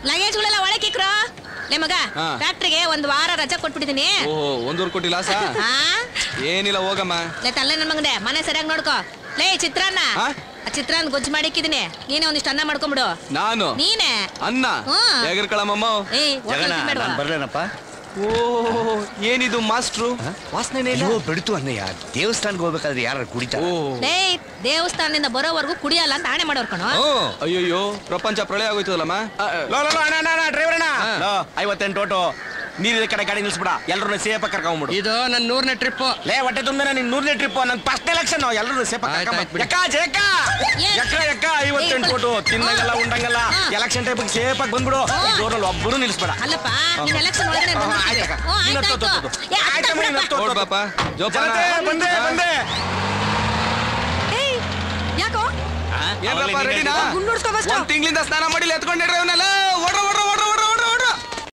ಲಗೇಜ್ಗಳೆಲ್ಲ ಒಳಕಿಕ್ರು ಲೇ ಮಗ ಹಾ. ಫ್ಯಾಕ್ಟ್ರಿಗೆ ಒಂದ್ ವಾರ ರಜಾ ಕೊಟ್ಬಿಟ್ಟಿದೀನಿ ಓಹೋ ಒಂದೂರು ಕೊಟ್ಟಿಲ್ಲ ಸಾ ಹಾ ಏನಿಲ್ಲ ಹೋಗಮ್ಮ ಲೇ ತಲೆ ನನ್ ಮಗನೆ ಮನೆ ಸರಿಯಾಗಿ ನೋಡ್ಕೋ ಲೇ ಚಿತ್ರಾನ್ನ ಹಾ? ಆ ಚಿತ್ರಾನ್ನ ಗೊಜ್ಜು ಮಾಡಿಕ್ಕಿದೀನಿ ನೀನೇ ಒಂದಿಷ್ಟು ಅನ್ನ ಮಾಡ್ಕೊಂಬಿಡು ನಾನು ನೀನೇ ಅನ್ನ ಹ್ಮ್. ಹೇಗಿರ್ಕಳಮ್ಮ ಏಯ್ ಜಗಣ ಹೋಟೆಲ್ ಬೇಡವಾ ನಾನು ಬರ್ಲೇನಪ್ಪ ಓ ಏನಿದು ಮಾಸ್ಟ್ರು ವಾಸನೆ ಇಲ್ಲ ಅಯ್ಯೋ ಬೆಡ್ತು ಅನ್ನಯ್ಯ ದೇವಸ್ಥಾನಕ್ಕೆ ಹೋಗ್ಬೇಕಾದ್ರೆ ಯಾರು ಕುಡಿತಾರ ಓ ಏಯ್ ದೇವಸ್ಥಾನದಿಂದ ಬರೋವರೆಗೂ ಕುಡಿಯಲ್ಲ ಅಂತ ಆಣೆ ಮಾಡೋರ್ ಕಣೋ ಅಯ್ಯಯ್ಯೋ ಪ್ರಪಂಚ ಪ್ರಳಯ ಆಗೋಯ್ತದಲ್ಲಮ್ಮ ಆ, ಲೋ ಲೋ ಲೋ ಅಣ್ಣ ಅಣ್ಣ, ಅಣ್ಣ ಡ್ರೈವರ್ ಅಣ್ಣ ಹಾ. ಲೋ ಐವತ್ತೆಂಟು ಟೋಟೋ ನೀರಿದ ಕಡೆ ಗಾಡಿ ನಿಲ್ಸ್ಬಿಡ ಎಲ್ಲರೂ ಸೇಫ್ ಕರ್ಕೊಂಡ್ಬಿಡು ಇದು ನನ್ನ ನೂರನೇ ಟ್ರಿಪ್ ಲೇ ಹೊಟ್ಟೆ ತುಂಬ ನಿನ್ ನೂರನೇ ಟ್ರಿಪ್ ನನ್ ಫಸ್ಟ್ ಎಲೆಕ್ಷನ್ ಎಲ್ಲರೂ ಸೇಫ್ ಆಯ್ತ್ ಆಯ್ತ್ ಬಿಡಿ. ಯಕ್ಕ ಜಯಕ್ಕ ಏನ್? ಯಕ್ಕ ಯಕ್ಕ ಐವತ್ತೆಂಟು ಏ, ಟೋಟೋ ತಿನ್ನಂಗಲ್ಲ ಹಾ. ಉಂಡಂಗಲ್ಲ ಹಾ. ಎಲೆಕ್ಷನ್ ಟೈಪ್ ಸೇಫ್ ಆಗಿ ಬಂದ್ಬಿಡು ಹಾ. ಡೋರಲ್ಲಿ ಒಬ್ಬರು ನಿಲ್ಸ್ಬೇಡ ಅಲ್ಲಪ್ಪ ನೀನ್ ಎಲೆಕ್ಷನ್ ಒಳಗಡೆ ಹಾ, ಬಂದ್ಬಿಡ್ತೀವಿ. ಆಯ್ತಕ್ಕ. ಹ್ಞೂ, ನೀನ್ ಆಯ್ತ್ ಹತ್ತು, ಆಯ್ತು. ಹತ್ತು, ಹತ್ತು. ಏ, ಆಯ್ತ್ ಆಯ್ತಮ್ಮ, ನೀನ್ ಬಿಡಪ್ಪ. ಹತ್ತು. ನೋಡ್ ಬಾಪ ಜೋಪಾನ ಜನತೆ, ಬಂದೆ ಹಾ. ಬಂದೆ ಏಯ್, ಯಾಕೋ ಏನ್ರಪ್ಪ ರೆಡಿನಾ ಗುಂಡ್ ಹೊಡ್ಸ್ಕೊ first. ಒಂದ್ ತಿಂಗಳಿಂದ ಸ್ನಾನ ಮಾಡಿಲ್ಲ ಎತ್ಕೊಂಡ್ರಿ